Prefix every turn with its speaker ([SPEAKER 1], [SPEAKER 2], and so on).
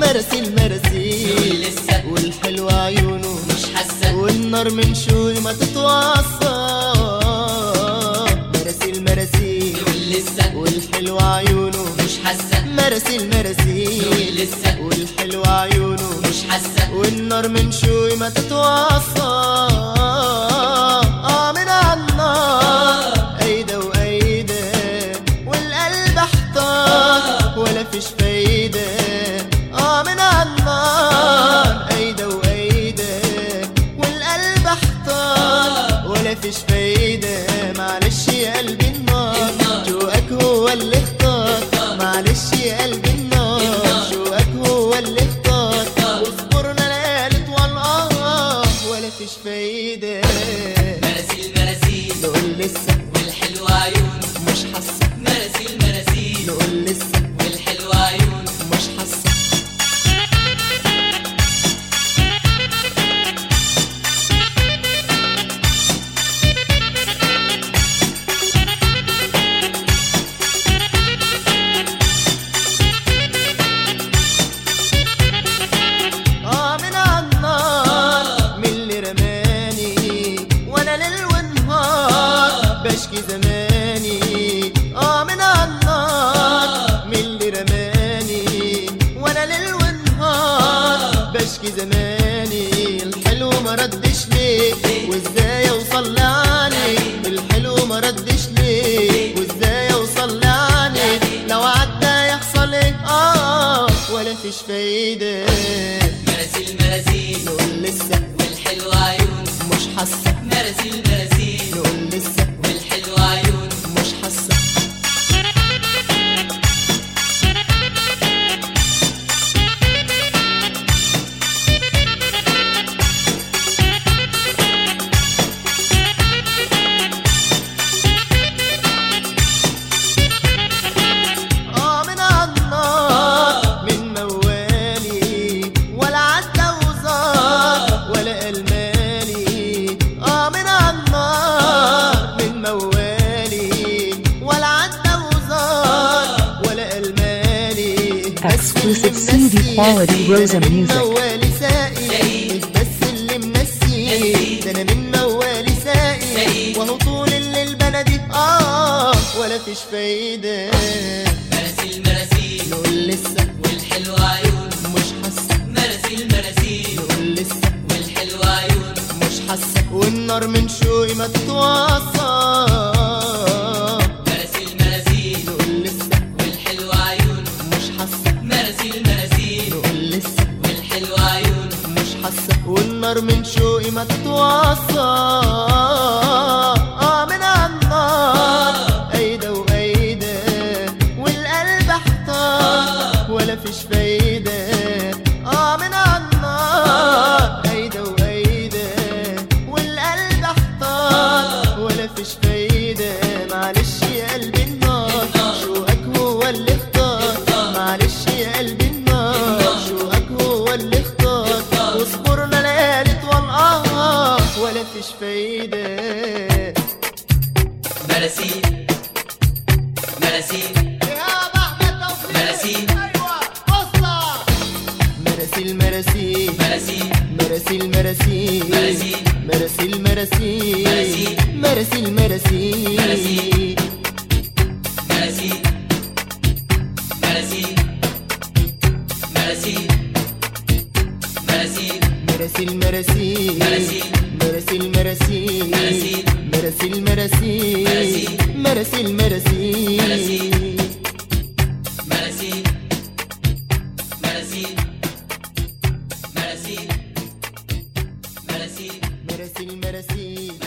[SPEAKER 1] مراسيل مراسيل
[SPEAKER 2] لسه
[SPEAKER 1] والحلو عيونه
[SPEAKER 2] مش حاسة
[SPEAKER 1] والنار من شوي ما تتوصى مراسيل مراسيل
[SPEAKER 2] يقول لسه
[SPEAKER 1] والحلو عيونه
[SPEAKER 2] مش حاسة
[SPEAKER 1] مراسيل مراسيل
[SPEAKER 2] لسه
[SPEAKER 1] والحلو عيونه
[SPEAKER 2] مش حاسة
[SPEAKER 1] والنار من شوي ما تتوصى اه من عالنار ايده وايده والقلب احتار ولا فيش فايده اه من عالنار ايده وايده والقلب احتار ولا فيش فايده معلش يا قلبي النار جواك هو اللي اختار معلش يا قلبي النار جواك هو اللي اختار واصبرنا ليالي طوال اه ولا فيش فايده
[SPEAKER 2] مراسيل مراسيل
[SPEAKER 1] نقول لسه
[SPEAKER 2] والحلو عيون
[SPEAKER 1] مش حاسه
[SPEAKER 2] مراسيل مراسيل
[SPEAKER 1] نقول لسه
[SPEAKER 2] والحلو عيون
[SPEAKER 1] مش حاسه اه من عالنار من اللي رماني وانا ليل ونهار بشكي زماني اه من عالنار من اللي رماني وانا ليل ونهار بشكي زماني الحلو ما ردش ليه وازاي اوصل لعني الحلو ما ردش ليه وازاي اوصل لعني لو عدى يحصل ايه اه ولا فيش فايده
[SPEAKER 2] مراسيل مراسيل
[SPEAKER 1] نقول لسه
[SPEAKER 2] والحلو عيون
[SPEAKER 1] مش حاسه
[SPEAKER 2] مراسيل مراسيل
[SPEAKER 1] نقول لسه
[SPEAKER 2] والحلو عيون
[SPEAKER 1] مش حاسه اه من عالنار من موالي ولا عدى وزار ولا المالي اه من عالنار من موالي ولا عدى وزار ولا المالي
[SPEAKER 3] Exclusive CD quality Rosa
[SPEAKER 1] من
[SPEAKER 3] Music.
[SPEAKER 1] موالي سائي مش بس اللي منسي ده انا من موالي سائي وهو طول الليل بلدي اه ولا فيش فايده
[SPEAKER 2] مراسيل مراسيل
[SPEAKER 1] نقول لسه
[SPEAKER 2] والحلو عيون
[SPEAKER 1] مش حاسه
[SPEAKER 2] مراسيل مراسيل
[SPEAKER 1] نقول لسه
[SPEAKER 2] والحلو عيون
[SPEAKER 1] مش حاسه والنار من شوي ما تتوصى
[SPEAKER 2] مراسيل مراسيل
[SPEAKER 1] نقول لسه
[SPEAKER 2] والحلو عيون
[SPEAKER 1] مش حاسه
[SPEAKER 2] مراسيل مراسيل
[SPEAKER 1] نقول لسه
[SPEAKER 2] والحلو عيون
[SPEAKER 1] مش حاسه والنار من شوقي ما تتوصى اه من عالنار ايده وايده والقلب احتار ولا فيش فايده اه من عالنار ايده وايده والقلب احتار ولا فيش فايده معلش يا قلبي النار شوقك هو اللي اختار معلش يا قلبي النار شوقك هو اللي اختار واصبرنا ليالي طوال اه ولا فيش فايده
[SPEAKER 2] مراسيل مراسيل مراسيل
[SPEAKER 1] مراسيل مراسيل
[SPEAKER 2] مراسيل
[SPEAKER 1] مراسيل مراسيل
[SPEAKER 2] مراسيل
[SPEAKER 1] مراسيل مراسيل مراسيل مراسيل
[SPEAKER 2] مراسيل. مراسيل مراسيل مراسيل مراسيل
[SPEAKER 1] مراسيل مراسيل
[SPEAKER 2] مراسيل.
[SPEAKER 1] مراسيل مراسيل
[SPEAKER 2] مراسيل.
[SPEAKER 1] مراسيل مراسيل
[SPEAKER 2] مراسيل.
[SPEAKER 1] مراسيل مراسيل
[SPEAKER 2] مراسيل. مراسيل مراسيل مراسيل مراسيل
[SPEAKER 1] مراسيل مراسيل